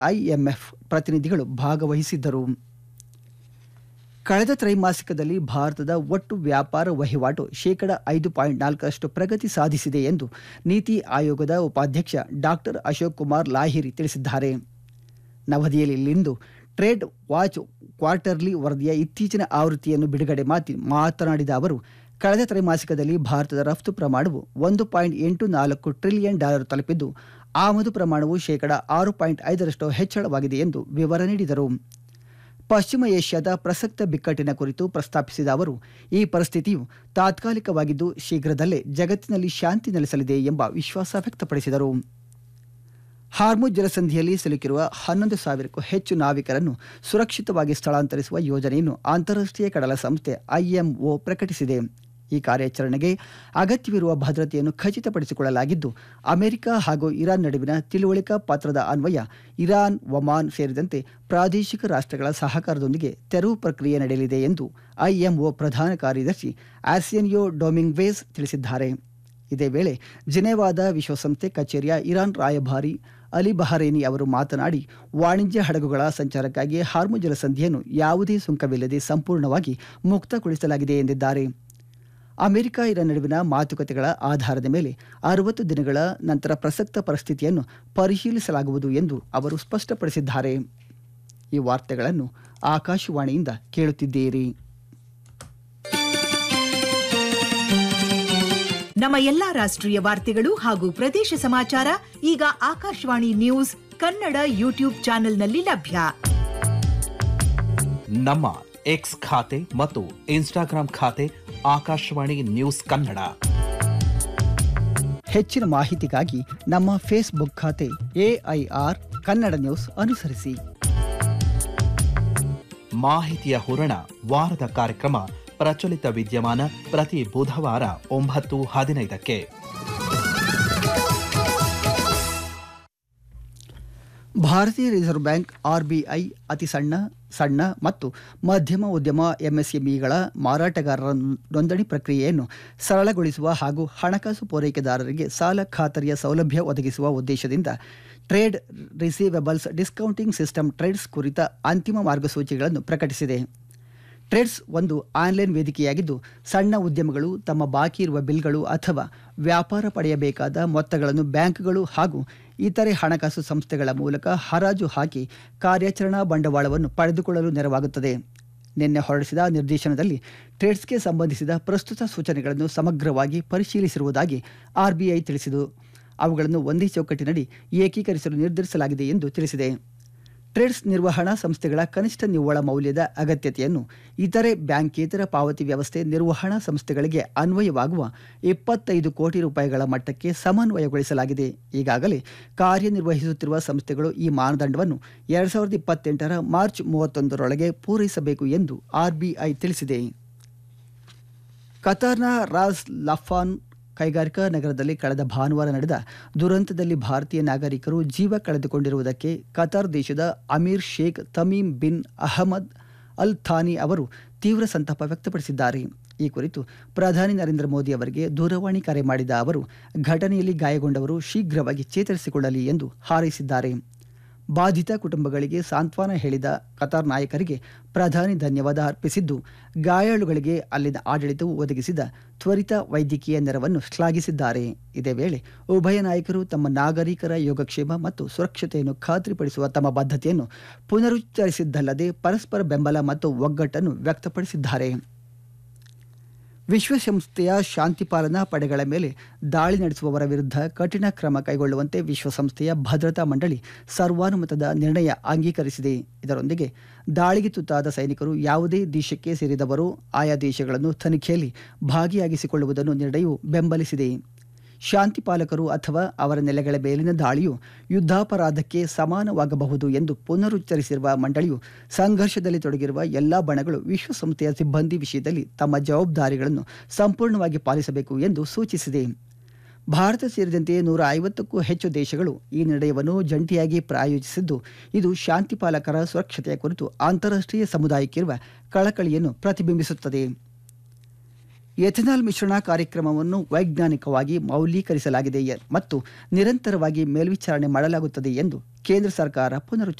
IMF ಪ್ರತಿನಿಧಿಗಳು ಭಾಗವಹಿಸಿದ್ದರು ಕಳೆದ ತ್ರೈಮಾಸಿಕದಲ್ಲಿ ಭಾರತದ ಒಟ್ಟು ವ್ಯಾಪಾರ ವಹಿವಾಟು ಶೇಕಡ ಐದು ಪಾಯಿಂಟ್ ನಾಲ್ಕರಷ್ಟು ಪ್ರಗತಿ ಸಾಧಿಸಿದೆ ಎಂದು ನೀತಿ ಆಯೋಗದ ಉಪಾಧ್ಯಕ್ಷ ಡಾಕ್ಟರ್ ಅಶೋಕ್ ಕುಮಾರ್ ಲಾಹಿರಿ ತಿಳಿಸಿದ್ದಾರೆ ನವದೆಹಲಿಯಲ್ಲಿಂದು ಟ್ರೇಡ್ ವಾಚ್ ಕ್ವಾರ್ಟರ್ಲಿ ವರದಿಯ ಇತ್ತೀಚಿನ ಆವೃತ್ತಿಯನ್ನು ಬಿಡುಗಡೆ ಮಾತಿ ಮಾತನಾಡಿದ ಅವರು ಕಳೆದ ತ್ರೈಮಾಸಿಕದಲ್ಲಿ ಭಾರತದ ರಫ್ತು ಪ್ರಮಾಣವು ಒಂದು ಪಾಯಿಂಟ್ ಎಂಟು ನಾಲ್ಕು ಟ್ರಿಲಿಯನ್ ಡಾಲರ್ ತಲುಪಿದ್ದು ಆಮದು ಪ್ರಮಾಣವು ಶೇಕಡ ಆರು ಪಾಯಿಂಟ್ ಐದರಷ್ಟು ಹೆಚ್ಚಳವಾಗಿದೆ ಎಂದು ವಿವರ ನೀಡಿದರು ಪಶ್ಚಿಮ ಏಷ್ಯಾದ ಪ್ರಸಕ್ತ ಬಿಕ್ಕಟ್ಟಿನ ಕುರಿತು ಪ್ರಸ್ತಾಪಿಸಿದ ಅವರು ಈ ಪರಿಸ್ಥಿತಿಯು ತಾತ್ಕಾಲಿಕವಾಗಿದ್ದು ಶೀಘ್ರದಲ್ಲೇ ಜಗತ್ತಿನಲ್ಲಿ ಶಾಂತಿ ನೆಲೆಸಲಿದೆ ಎಂಬ ವಿಶ್ವಾಸ ವ್ಯಕ್ತಪಡಿಸಿದರು ಹಾರ್ಮುಜ್ ಜಲಸಂಧಿಯಲ್ಲಿ ಸಿಲುಕಿರುವ ಹನ್ನೊಂದು ಸಾವಿರಕ್ಕೂ ಹೆಚ್ಚು ನಾವಿಕರನ್ನು ಸುರಕ್ಷಿತವಾಗಿ ಸ್ಥಳಾಂತರಿಸುವ ಯೋಜನೆಯನ್ನು ಅಂತಾರಾಷ್ಟ್ರೀಯ ಕಡಲ ಸಂಸ್ಥೆ ಐಎಂಒ ಪ್ರಕಟಿಸಿದೆ ಈ ಕಾರ್ಯಾಚರಣೆಗೆ ಅಗತ್ಯವಿರುವ ಭದ್ರತೆಯನ್ನು ಖಚಿತಪಡಿಸಿಕೊಳ್ಳಲಾಗಿದ್ದು ಅಮೆರಿಕ ಹಾಗೂ ಇರಾನ್ ನಡುವಿನ ತಿಳುವಳಿಕಾ ಪತ್ರದ ಅನ್ವಯ ಇರಾನ್ ಒಮಾನ್ ಸೇರಿದಂತೆ ಪ್ರಾದೇಶಿಕ ರಾಷ್ಟ್ರಗಳ ಸಹಕಾರದೊಂದಿಗೆ ತೆರವು ಪ್ರಕ್ರಿಯೆ ನಡೆಯಲಿದೆ ಎಂದು ಐಎಂಒ ಪ್ರಧಾನ ಕಾರ್ಯದರ್ಶಿ ಆಸಿಯನ್ಯೋ ಡೊಮಿಂಗ್ವೇಸ್ ತಿಳಿಸಿದ್ದಾರೆ ಇದೇ ವೇಳೆ ಜಿನೆವಾದ ವಿಶ್ವಸಂಸ್ಥೆ ಕಚೇರಿಯ ಇರಾನ್ ರಾಯಭಾರಿ ಅಲಿ ಬಹರೇನಿ ಅವರು ಮಾತನಾಡಿ ವಾಣಿಜ್ಯ ಹಡಗುಗಳ ಸಂಚಾರಕ್ಕಾಗಿ ಹಾರ್ಮು ಜಲಸಂಧಿಯನ್ನು ಯಾವುದೇ ಸುಂಕವಿಲ್ಲದೆ ಸಂಪೂರ್ಣವಾಗಿ ಮುಕ್ತಗೊಳಿಸಲಾಗಿದೆ ಎಂದಿದ್ದಾರೆ ಅಮೆರಿಕ ಇರಾನ್ ನಡುವಿನ ಮಾತುಕತೆಗಳ ಆಧಾರದ ಮೇಲೆ ಅರವತ್ತು ದಿನಗಳ ನಂತರ ಪ್ರಸಕ್ತ ಪರಿಸ್ಥಿತಿಯನ್ನು ಪರಿಶೀಲಿಸಲಾಗುವುದು ಎಂದು ಅವರು ಸ್ಪಷ್ಟಪಡಿಸಿದ್ದಾರೆ ಈ ವಾರ್ತೆಗಳನ್ನು ಆಕಾಶವಾಣಿಯಿಂದ ಕೇಳುತ್ತಿದ್ದೀರಿ ನಮ್ಮ ಎಲ್ಲಾ ರಾಷ್ಟ್ರೀಯ ವಾರ್ತೆಗಳು ಹಾಗೂ ಪ್ರದೇಶ ಸಮಾಚಾರ ಈಗ ಆಕಾಶವಾಣಿ ನ್ಯೂಸ್ ಕನ್ನಡ ಯೂಟ್ಯೂಬ್ ಚಾನೆಲ್ನಲ್ಲಿ ಲಭ್ಯ ನಮ್ಮ ಎಕ್ಸ್ ಖಾತೆ ಮತ್ತು ಇನ್ಸ್ಟಾಗ್ರಾಂ ಖಾತೆ ಆಕಾಶವಾಣಿ ನ್ಯೂಸ್ ಕನ್ನಡ ಹೆಚ್ಚಿನ ಮಾಹಿತಿಗಾಗಿ ನಮ್ಮ ಫೇಸ್ಬುಕ್ ಖಾತೆ ಎಐಆರ್ ಕನ್ನಡ ನ್ಯೂಸ್ ಅನುಸರಿಸಿ ಮಾಹಿತಿಯ ಹೂರಣ ವಾರದ ಕಾರ್ಯಕ್ರಮ ಪ್ರಚಲಿತ ವಿದ್ಯಮಾನ ಪ್ರತಿ ಬುಧವಾರ ಒಂಬತ್ತು ಹದಿನೈದಕ್ಕೆ ಭಾರತೀಯ ರಿಸರ್ವ್ ಬ್ಯಾಂಕ್ ಆರ್ಬಿಐ ಅತಿ ಸಣ್ಣ ಸಣ್ಣ ಮತ್ತು ಮಧ್ಯಮ ಉದ್ಯಮ ಎಂಎಸ್ಎಂಇಗಳ ಮಾರಾಟಗಾರರ ನೋಂದಣಿ ಪ್ರಕ್ರಿಯೆಯನ್ನು ಸರಳಗೊಳಿಸುವ ಹಾಗೂ ಹಣಕಾಸು ಪೂರೈಕೆದಾರರಿಗೆ ಸಾಲ ಖಾತರಿಯ ಸೌಲಭ್ಯ ಒದಗಿಸುವ ಉದ್ದೇಶದಿಂದ trade receivables discounting system TReDS ಕುರಿತ ಅಂತಿಮ ಮಾರ್ಗಸೂಚಿಗಳನ್ನು ಪ್ರಕಟಿಸಿದೆ ಟ್ರೇಡ್ಸ್ ಒಂದು ಆನ್ಲೈನ್ ವೇದಿಕೆಯಾಗಿದ್ದು ಸಣ್ಣ ಉದ್ಯಮಗಳು ತಮ್ಮ ಬಾಕಿ ಇರುವ ಬಿಲ್ಗಳು ಅಥವಾ ವ್ಯಾಪಾರ ಪಡೆಯಬೇಕಾದ ಮೊತ್ತಗಳನ್ನು ಬ್ಯಾಂಕ್ಗಳು ಹಾಗೂ ಇತರೆ ಹಣಕಾಸು ಸಂಸ್ಥೆಗಳ ಮೂಲಕ ಹರಾಜು ಹಾಕಿ ಕಾರ್ಯಾಚರಣಾ ಬಂಡವಾಳವನ್ನು ಪಡೆದುಕೊಳ್ಳಲು ನೆರವಾಗುತ್ತದೆ ನಿನ್ನೆ ಹೊರಡಿಸಿದ ನಿರ್ದೇಶನದಲ್ಲಿ ಟ್ರೇಡ್ಸ್ಗೆ ಸಂಬಂಧಿಸಿದ ಪ್ರಸ್ತುತ ಸೂಚನೆಗಳನ್ನು ಸಮಗ್ರವಾಗಿ ಪರಿಶೀಲಿಸಿರುವುದಾಗಿ ಆರ್ಬಿಐ ತಿಳಿಸಿತು ಅವುಗಳನ್ನು ಒಂದೇ ಚೌಕಟ್ಟಿನಡಿ ಏಕೀಕರಿಸಲು ನಿರ್ಧರಿಸಲಾಗಿದೆ ಎಂದು ತಿಳಿಸಿದೆ ಟ್ರೇಡ್ಸ್ ನಿರ್ವಹಣಾ ಸಂಸ್ಥೆಗಳ ಕನಿಷ್ಠ ನಿವ್ವಳ ಮೌಲ್ಯದ ಅಗತ್ಯತೆಯನ್ನು ಇತರೆ ಬ್ಯಾಂಕೇತರ ಪಾವತಿ ವ್ಯವಸ್ಥೆ ನಿರ್ವಹಣಾ ಸಂಸ್ಥೆಗಳಿಗೆ ಅನ್ವಯವಾಗುವ ಇಪ್ಪತ್ತೈದು ಕೋಟಿ ರೂಪಾಯಿಗಳ ಮಟ್ಟಕ್ಕೆ ಸಮನ್ವಯಗೊಳಿಸಲಾಗಿದೆ ಈಗಾಗಲೇ ಕಾರ್ಯನಿರ್ವಹಿಸುತ್ತಿರುವ ಸಂಸ್ಥೆಗಳು ಈ ಮಾನದಂಡವನ್ನು ಎರಡು ಸಾವಿರದ ಇಪ್ಪತ್ತೆಂಟರ ಮಾರ್ಚ್ ಮೂವತ್ತೊಂದರೊಳಗೆ ಪೂರೈಸಬೇಕು ಎಂದು ಆರ್ಬಿಐ ತಿಳಿಸಿದೆ ಕತಾರ್ನ ರಾಸ್ ಲಫಾನ್ ಕೈಗಾರಿಕಾ ನಗರದಲ್ಲಿ ಕಳೆದ ಭಾನುವಾರ ನಡೆದ ದುರಂತದಲ್ಲಿ ಭಾರತೀಯ ನಾಗರಿಕರು ಜೀವ ಕಳೆದುಕೊಂಡಿರುವುದಕ್ಕೆ ಕತಾರ್ ದೇಶದ Emir Sheikh Tamim bin Ahmad Al Thani ಅವರು ತೀವ್ರ ಸಂತಾಪ ವ್ಯಕ್ತಪಡಿಸಿದ್ದಾರೆ ಈ ಕುರಿತು ಪ್ರಧಾನಿ ನರೇಂದ್ರ ಮೋದಿ ಅವರಿಗೆ ದೂರವಾಣಿ ಕರೆ ಮಾಡಿದ ಅವರು ಘಟನೆಯಲ್ಲಿ ಗಾಯಗೊಂಡವರು ಶೀಘ್ರವಾಗಿ ಚೇತರಿಸಿಕೊಳ್ಳಲಿ ಎಂದು ಹಾರೈಸಿದ್ದಾರೆ ಬಾಧಿತ ಕುಟುಂಬಗಳಿಗೆ ಸಾಂತ್ವನ ಹೇಳಿದ ಕತಾರ್ ನಾಯಕರಿಗೆ ಪ್ರಧಾನಿ ಧನ್ಯವಾದ ಅರ್ಪಿಸಿದ್ದು ಗಾಯಾಳುಗಳಿಗೆ ಅಲ್ಲಿನ ಆಡಳಿತವು ಒದಗಿಸಿದ ತ್ವರಿತ ವೈದ್ಯಕೀಯ ನೆರವನ್ನು ಶ್ಲಾಘಿಸಿದ್ದಾರೆ ಇದೇ ವೇಳೆ ಉಭಯ ನಾಯಕರು ತಮ್ಮ ನಾಗರಿಕರ ಯೋಗಕ್ಷೇಮ ಮತ್ತು ಸುರಕ್ಷತೆಯನ್ನು ಖಾತ್ರಿಪಡಿಸುವ ತಮ್ಮ ಬದ್ಧತೆಯನ್ನು ಪುನರುಚ್ಚರಿಸಿದ್ದಲ್ಲದೆ ಪರಸ್ಪರ ಬೆಂಬಲ ಮತ್ತು ಒಗ್ಗಟ್ಟನ್ನು ವ್ಯಕ್ತಪಡಿಸಿದ್ದಾರೆ ವಿಶ್ವಸಂಸ್ಥೆಯ ಶಾಂತಿ ಪಾಲನಾ ಪಡೆಗಳ ಮೇಲೆ ದಾಳಿ ನಡೆಸುವವರ ವಿರುದ್ಧ ಕಠಿಣ ಕ್ರಮ ಕೈಗೊಳ್ಳುವಂತೆ ವಿಶ್ವಸಂಸ್ಥೆಯ ಭದ್ರತಾ ಮಂಡಳಿ ಸರ್ವಾನುಮತದ ನಿರ್ಣಯ ಅಂಗೀಕರಿಸಿದೆ ಇದರೊಂದಿಗೆ ದಾಳಿಗೆ ತುತ್ತಾದ ಸೈನಿಕರು ಯಾವುದೇ ದೇಶಕ್ಕೆ ಸೇರಿದವರು ಆಯಾ ದೇಶಗಳನ್ನು ತನಿಖೆಯಲ್ಲಿ ಭಾಗಿಯಾಗಿಸಿಕೊಳ್ಳುವುದನ್ನು ನಿರ್ಣಯವು ಬೆಂಬಲಿಸಿದೆ ಶಾಂತಿ ಪಾಲಕರು ಅಥವಾ ಅವರ ನೆಲೆಗಳ ಮೇಲಿನ ದಾಳಿಯು ಯುದ್ಧಾಪರಾಧಕ್ಕೆ ಸಮಾನವಾಗಬಹುದು ಎಂದು ಪುನರುಚ್ಚರಿಸಿರುವ ಮಂಡಳಿಯು ಸಂಘರ್ಷದಲ್ಲಿ ತೊಡಗಿರುವ ಎಲ್ಲಾ ಬಣಗಳು ವಿಶ್ವಸಂಸ್ಥೆಯ ಸಿಬ್ಬಂದಿ ವಿಷಯದಲ್ಲಿ ತಮ್ಮ ಜವಾಬ್ದಾರಿಗಳನ್ನು ಸಂಪೂರ್ಣವಾಗಿ ಪಾಲಿಸಬೇಕು ಎಂದು ಸೂಚಿಸಿದೆ ಭಾರತ ಸೇರಿದಂತೆ ನೂರ ಐವತ್ತಕ್ಕೂ ಹೆಚ್ಚು ದೇಶಗಳು ಈ ನಿರ್ಣಯವನ್ನು ಜಂಟಿಯಾಗಿ ಪ್ರಾಯೋಜಿಸಿದ್ದು ಇದು ಶಾಂತಿ ಪಾಲಕರ ಸುರಕ್ಷತೆಯ ಕುರಿತು ಅಂತಾರಾಷ್ಟ್ರೀಯ ಸಮುದಾಯಕ್ಕಿರುವ ಕಳಕಳಿಯನ್ನು ಪ್ರತಿಬಿಂಬಿಸುತ್ತದೆ ಎಥೆನಾಲ್ ಮಿಶ್ರಣ ಕಾರ್ಯಕ್ರಮವನ್ನು ವೈಜ್ಞಾನಿಕವಾಗಿ ಮೌಲ್ಯೀಕರಿಸಲಾಗಿದೆ ಎ- ಮತ್ತು ನಿರಂತರವಾಗಿ ಮೇಲ್ವಿಚಾರಣೆ ಮಾಡಲಾಗುತ್ತದೆ ಎಂದು ಕೇಂದ್ರ ಸರ್ಕಾರ ಪುನರುಚ್ಚ